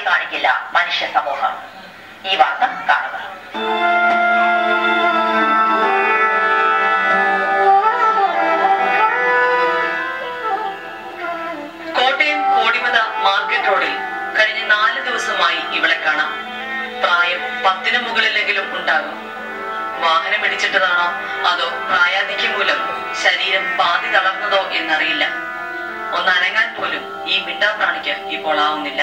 കാണിക്കില്ല മനുഷ്യ സമൂഹം ഈ വാർത്ത കാണുക കോട്ടയം കോടിമത മാർക്കറ്റ് റോഡിൽ കഴിഞ്ഞ നാല് ദിവസമായി ഇവളെ കാണാം പ്രായം പത്തിന് മുകളിലെങ്കിലും ഉണ്ടാകും വാഹനം ഇടിച്ചിട്ടതാണോ അതോ പ്രായാധിക്യം മൂലം ശരീരം പാതി തളർന്നതോ എന്നറിയില്ല ഒന്നനങ്ങാൻ പോലും ഈ മിണ്ടാപ്രാണിക്ക് ഇപ്പോൾ ആവുന്നില്ല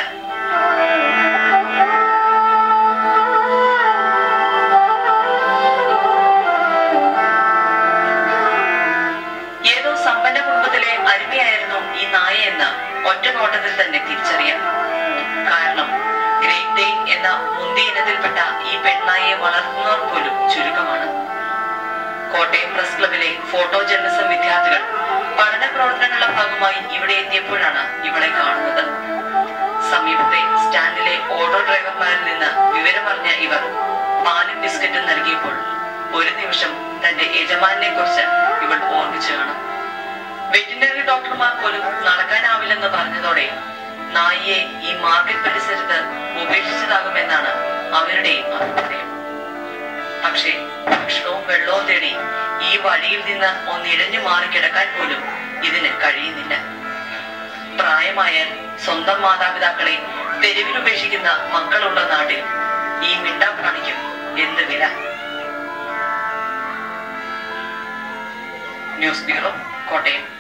ഏതോ സമ്പന്ന കുടുംബത്തിലെ അരുമയായിരുന്നു ഈ നായ എന്ന് ഒറ്റ നോട്ടത്തിൽ തന്നെ തിരിച്ചറിയാം കാരണം ഗ്രേറ്റ് ഡെയിൻ എന്ന മുന്തി ഇനത്തിൽപ്പെട്ട ഈ പെൺനായയെ വളർത്തുന്നവർ പോലും ചുരുക്കമാണ് കോട്ടയം പ്രസ് ക്ലബിലെ ഫോട്ടോ ജേർണലിസം വിദ്യാർത്ഥികൾ പഠന പ്രവർത്തനങ്ങളുടെ ഭാഗമായി ഇവിടെ എത്തിയപ്പോഴാണ് ഇവളെ കാണുന്നത് സമീപത്തെ സ്റ്റാൻഡിലെ ഓട്ടോ ഡ്രൈവർമാരിൽ നിന്ന് വിവരമറിഞ്ഞ ഇവർ പാലും ബിസ്ക്കറ്റും നൽകിയപ്പോൾ ഒരു നിമിഷം തന്റെ യജമാനെ കുറിച്ച് ഇവൾ ഓർമ്മിച്ചു കാണും വെറ്റിനറി ഡോക്ടർമാർ പോലും നടക്കാനാവില്ലെന്ന് പറഞ്ഞതോടെ നായിയെ ഈ മാർക്കറ്റ് പരിസരത്ത് ഉപേക്ഷിച്ചതാകുമെന്നാണ് അവരുടെയും അഭിപ്രായം പക്ഷേ ഭക്ഷണവും വെള്ളവും തേടി ഈ വഴിയിൽ നിന്ന് ഒന്ന് ഇഴഞ്ഞു മാറി കിടക്കാൻ പോലും ഇതിന് കഴിയുന്നില്ല പ്രായമായാൽ സ്വന്തം മാതാപിതാക്കളെ തെരുവിലുപേക്ഷിക്കുന്ന മക്കളുള്ള നാട്ടിൽ ഈ മിണ്ടാപ്രാണിക്കും എന്ത് വില ന്യൂസ് ബ്യൂറോ കോട്ടയം